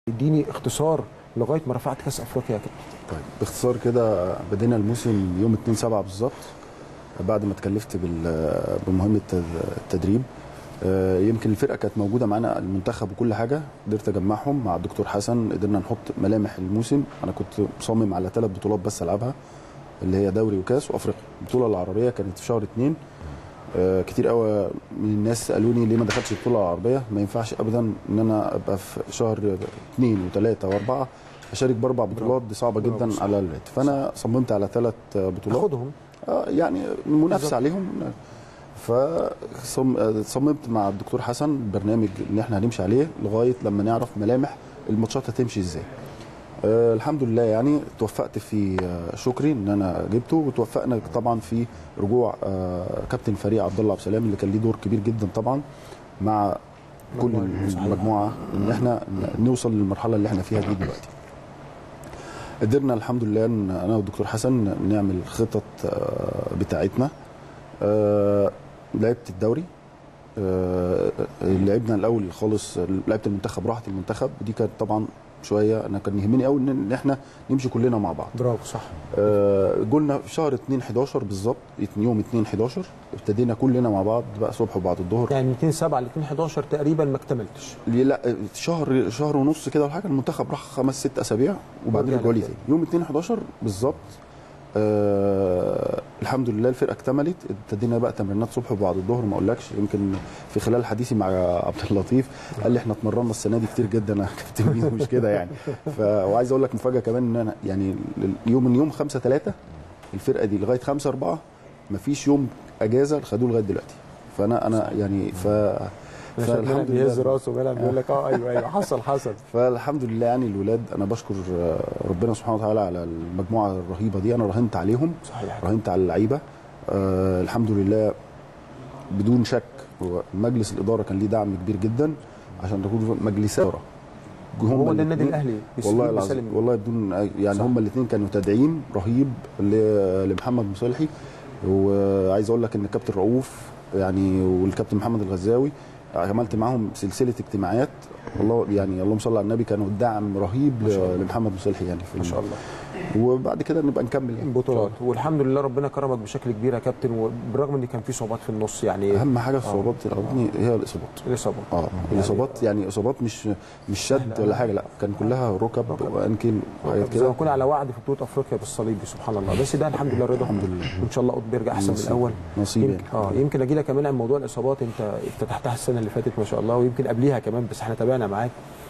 اديني اختصار لغايه ما رفعت كاس افريقيا كده طيب باختصار كده بدينا الموسم يوم 2 7 بالظبط بعد ما اتكلفت بال- بمهمه التدريب آه، يمكن الفرقه كانت موجوده معانا المنتخب وكل حاجه قدرت اجمعهم مع الدكتور حسن قدرنا نحط ملامح الموسم انا كنت مصمم على ثلاث بطولات بس العبها اللي هي دوري وكاس وافريقيا البطوله العربيه كانت في شهر اثنين آه، كتير قوي من الناس سالوني ليه ما دخلتش البطوله العربيه ما ينفعش ابدا ان انا ابقى في شهر اثنين وثلاثه واربعه اشارك باربع بطولات دي صعبه برافو، جدا صح. على الريت فانا صممت على ثلاث بطولات تاخدهم آه، يعني منافسه بالظبط. عليهم فصممت مع الدكتور حسن برنامج اللي احنا هنمشي عليه لغايه لما نعرف ملامح الماتشات هتمشي ازاي آه الحمد لله يعني توفقت في آه شكري ان انا جبته وتوفقنا طبعا في رجوع آه كابتن فريق عبد الله عبد السلام اللي كان ليه دور كبير جدا طبعا مع كل مجموعة صحيح. المجموعه ان احنا نوصل للمرحله اللي احنا فيها دي دلوقتي قدرنا الحمد لله ان انا والدكتور حسن نعمل خطط آه، بتاعتنا آه، لعبت الدوري آه، لعبنا الاول خالص لعبت المنتخب راحت المنتخب ودي كانت طبعا شويه انا كان يهمني قوي ان إن احنا نمشي كلنا مع بعض برافو صح آه، قلنا في شهر 2 11 بالظبط يوم 2 11 ابتدينا كلنا مع بعض بقى صبح وبعد الظهر يعني من 2 7 ل 2 11 تقريبا ما اكتملتش ليه لا شهر شهر ونص كده ولا حاجه المنتخب راح خمس ست اسابيع وبعدين ورجع رجعوا لي لك تاني يوم 2 11 بالظبط آه الحمد لله الفرقه اكتملت ابتدينا بقى تمرينات صبح وبعد الظهر ما اقولكش يمكن في خلال حديثي مع عبد اللطيف قال لي احنا اتمرنا السنه دي كتير جدا يا كابتن ميدو مش كده يعني ف وعايز اقول لك مفاجاه كمان ان انا يعني يوم من يوم 5 3 الفرقه دي لغايه 5 4 مفيش يوم اجازه خدوه لغايه دلوقتي فانا انا يعني ف فالحمد لله بيهز راسه وبيلعب بيقول لك اه ايوه ايوه حصل حصل فالحمد لله يعني الولاد انا بشكر آه، ربنا سبحانه وتعالى على المجموعه الرهيبه دي انا راهنت عليهم صحيح راهنت على اللعيبه آه الحمد لله بدون شك هو مجلس الاداره كان ليه دعم كبير جدا عشان تكون مجلسات إدارة. هو ده النادي الاتنين- الاهلي والله بيسلم- العظيم بيسلم. والله بدون يعني صح. هم الاثنين كانوا تدعيم رهيب ل- لمحمد مصالحي وعايز اقول لك ان الكابتن رؤوف يعني والكابتن محمد الغزاوي عملت معاهم سلسله اجتماعات والله يعني اللهم صل على النبي كانوا دعم رهيب ما شاء الله. لمحمد مصالحي يعني في ما شاء الله وبعد كده نبقى نكمل يعني بطولات والحمد لله ربنا كرمك بشكل كبير يا كابتن وبالرغم ان كان في صعوبات في النص يعني اهم حاجه الصعوبات اللي عرضتني هي الاصابات الاصابه اه الاصابات يعني اصابات مش مش شد ولا حاجه لا كان كلها ركب وانكل وحاجات زي ما كده كنا على وعد في بطوله افريقيا بالصليبي سبحان الله بس ده الحمد لله رضا الحمد لله وان شاء الله قطب بيرجع احسن من نصيب. الاول نصيب يمكن يعني. اه يمكن اجي لك كمان عن موضوع الاصابات انت افتتحتها السنه اللي فاتت ما شاء الله ويمكن قبليها كمان بس احنا تابعنا معاك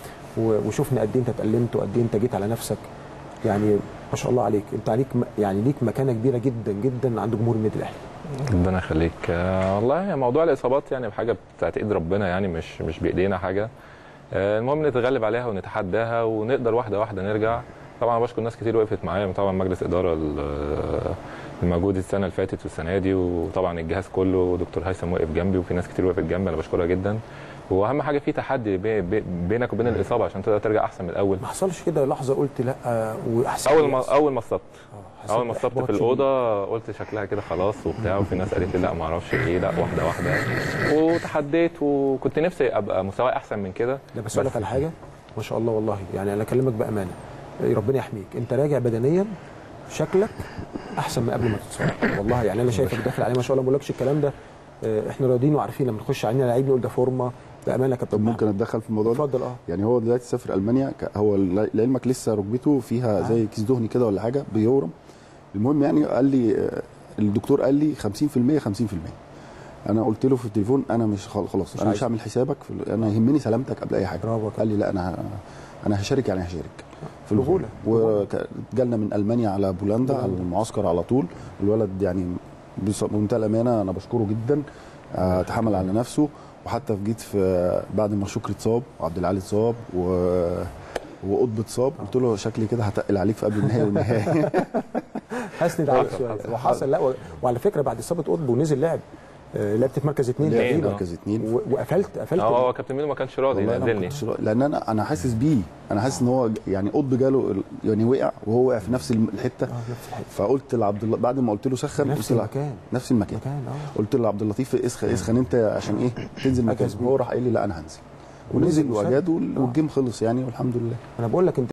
و- وشفنا قد ايه انت اتألمت وقد ايه انت جيت على نفسك يعني ما شاء الله عليك انت عليك م- يعني ليك مكانه كبيره جدا جدا عند جمهور النادي الاهلي ربنا يخليك آه، والله موضوع الاصابات يعني حاجه بتاعت ايد ربنا يعني مش مش بايدينا حاجه آه، المهم نتغلب عليها ونتحداها ونقدر واحده واحده نرجع طبعا بشكر ناس كتير وقفت معايا طبعا مجلس اداره ال- الموجود السنه اللي فاتت والسنه دي وطبعا الجهاز كله ودكتور هيثم وقف جنبي وفي ناس كتير وقفت جنبي انا بشكرها جدا واهم حاجه في تحدي بي- بي- بينك وبين الاصابه عشان تقدر ترجع احسن من الاول ما حصلش كده لحظه قلت لا واحسن اول ما اول ما اتصبت آه، حسيت اول ما اتصبت بإحباط في شديد. الاوضه قلت شكلها كده خلاص وبتاع وفي ناس قالت لي لا ما اعرفش ايه لا واحده واحده وتحديت وكنت نفسي ابقى مستواي احسن من كده لا بس اقول لك على حاجه ما شاء الله والله يعني انا اكلمك بامانه ربنا يحميك انت راجع بدنيا شكلك احسن من قبل ما تتصاب والله يعني انا شايفك داخل عليه ما شاء الله ما بقولكش الكلام ده آه، احنا راضيين وعارفين لما نخش علينا لعيب نقول ده فورمه بامانه يا كابتن طب ممكن اتدخل في الموضوع ده اتفضل اه يعني هو دلوقتي سافر المانيا ك- هو ل- لعلمك لسه ركبته فيها زي كيس دهني كده ولا حاجه بيورم المهم يعني قال لي آه، الدكتور قال لي 50% 50% انا قلت له في التليفون انا مش خل- خلاص مش انا عايز. مش هعمل حسابك في ال- انا يهمني سلامتك قبل اي حاجه برافو يا قال لي لا انا ه- انا هشارك يعني هشارك في رجولة. وجالنا من المانيا على بولندا على المعسكر على طول الولد يعني بص- بمنتهى الامانه انا بشكره جدا آه، تحمل على نفسه وحتى جيت في بعد ما شكري اتصاب وعبد العالي اتصاب و وقطب اتصاب قلت له شكلي كده هتقل عليك في قبل النهائي والنهائي هسند عليك شويه وحصل لا و- وعلى فكره بعد اصابه قطب ونزل لعب آه، لعبت في مركز اثنين اتنين، تقريبا آه. مركز اثنين و- وقفلت قفلت اه هو كابتن ميدو ما كانش راضي والله انا ما ينزلني كنتش را- لان انا انا حاسس بيه انا حاسس ان هو يعني قطب جاله ال- يعني وقع وهو وقع في نفس الم- الحته اه نفس الحته فقلت لعبد الله بعد ما قلت له سخن نفس قلت له المكان نفس المكان مكان اه قلت له عبد اللطيف اسخن اسخن انت عشان ايه تنزل مكان أجهز بيك. هو راح قال لي لا انا هنزل ونزل وسد. واجاد وال- آه. والجيم خلص يعني والحمد لله انا بقول لك انت